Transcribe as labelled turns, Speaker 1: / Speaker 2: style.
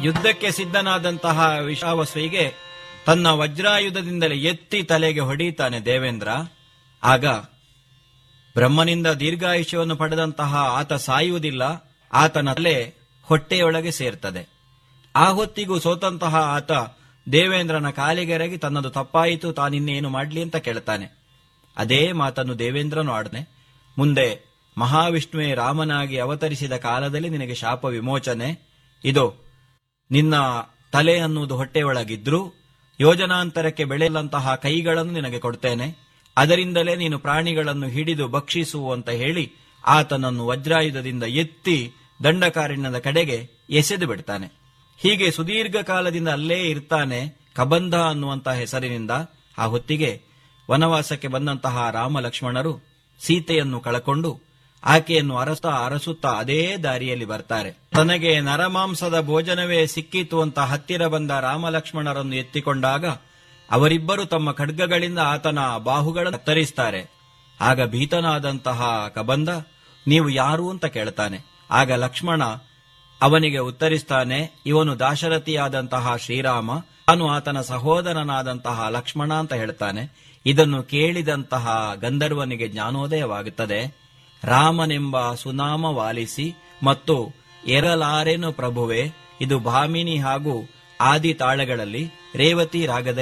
Speaker 1: ಯುದ್ಧಕ್ಕೆ ಸಿದ್ಧನಾದಂತಹ ವಿಷಾವಸ್ವಿಗೆ ತನ್ನ ವಜ್ರಾಯುಧದಿಂದಲೇ ಎತ್ತಿ ತಲೆಗೆ ಹೊಡೀತಾನೆ ದೇವೇಂದ್ರ ಆಗ ಬ್ರಹ್ಮನಿಂದ ದೀರ್ಘಾಯುಷ್ಯವನ್ನು ಪಡೆದಂತಹ ಆತ ಸಾಯುವುದಿಲ್ಲ ಆತನ ತಲೆ ಹೊಟ್ಟೆಯೊಳಗೆ ಸೇರ್ತದೆ ಆ ಹೊತ್ತಿಗೂ ಸೋತಂತಹ ಆತ ದೇವೇಂದ್ರನ ಕಾಲಿಗೆರಗಿ ತನ್ನದು ತಪ್ಪಾಯಿತು ತಾನಿನ್ನೇನು ಮಾಡ್ಲಿ ಅಂತ ಕೇಳ್ತಾನೆ ಅದೇ ಮಾತನ್ನು ದೇವೇಂದ್ರನು ಆಡ್ನೆ ಮುಂದೆ ಮಹಾವಿಷ್ಣುವೇ ರಾಮನಾಗಿ ಅವತರಿಸಿದ ಕಾಲದಲ್ಲಿ ನಿನಗೆ ಶಾಪ ವಿಮೋಚನೆ ಇದು ನಿನ್ನ ತಲೆ ಅನ್ನುವುದು ಹೊಟ್ಟೆಯೊಳಗಿದ್ರೂ ಯೋಜನಾಂತರಕ್ಕೆ ಬೆಳೆಯಲಂತಹ ಕೈಗಳನ್ನು ನಿನಗೆ ಕೊಡ್ತೇನೆ ಅದರಿಂದಲೇ ನೀನು ಪ್ರಾಣಿಗಳನ್ನು ಹಿಡಿದು ಭಕ್ಷಿಸು ಅಂತ ಹೇಳಿ ಆತನನ್ನು ವಜ್ರಾಯುಧದಿಂದ ಎತ್ತಿ ದಂಡಕಾರಣ್ಯದ ಕಡೆಗೆ ಎಸೆದು ಬಿಡ್ತಾನೆ ಹೀಗೆ ಸುದೀರ್ಘ ಕಾಲದಿಂದ ಅಲ್ಲೇ ಇರ್ತಾನೆ ಕಬಂಧ ಅನ್ನುವಂತಹ ಹೆಸರಿನಿಂದ ಆ ಹೊತ್ತಿಗೆ ವನವಾಸಕ್ಕೆ ಬಂದಂತಹ ರಾಮ ಲಕ್ಷ್ಮಣರು ಸೀತೆಯನ್ನು ಕಳಕೊಂಡು ಆಕೆಯನ್ನು ಅರಸುತ್ತಾ ಅರಸುತ್ತಾ ಅದೇ ದಾರಿಯಲ್ಲಿ ಬರ್ತಾರೆ ತನಗೆ ನರಮಾಂಸದ ಭೋಜನವೇ ಸಿಕ್ಕಿತು ಅಂತ ಹತ್ತಿರ ಬಂದ ರಾಮ ಲಕ್ಷ್ಮಣರನ್ನು ಎತ್ತಿಕೊಂಡಾಗ ಅವರಿಬ್ಬರು ತಮ್ಮ ಖಡ್ಗಗಳಿಂದ ಆತನ ಬಾಹುಗಳನ್ನು ಕತ್ತರಿಸ್ತಾರೆ ಆಗ ಭೀತನಾದಂತಹ ಕಬಂದ ನೀವು ಯಾರು ಅಂತ ಕೇಳ್ತಾನೆ ಆಗ ಲಕ್ಷ್ಮಣ ಅವನಿಗೆ ಉತ್ತರಿಸ್ತಾನೆ ಇವನು ದಾಶರಥಿಯಾದಂತಹ ಶ್ರೀರಾಮ ತಾನು ಆತನ ಸಹೋದರನಾದಂತಹ ಲಕ್ಷ್ಮಣ ಅಂತ ಹೇಳ್ತಾನೆ ಇದನ್ನು ಕೇಳಿದಂತಹ ಗಂಧರ್ವನಿಗೆ ಜ್ಞಾನೋದಯವಾಗುತ್ತದೆ ರಾಮನೆಂಬ ಸುನಾಮ ವಾಲಿಸಿ ಮತ್ತು ಎರಲಾರೆನು ಪ್ರಭುವೆ ಇದು ಭಾಮಿನಿ ಹಾಗೂ ಆದಿ ತಾಳಗಳಲ್ಲಿ ರೇವತಿ ರಾಗದಲ್ಲಿ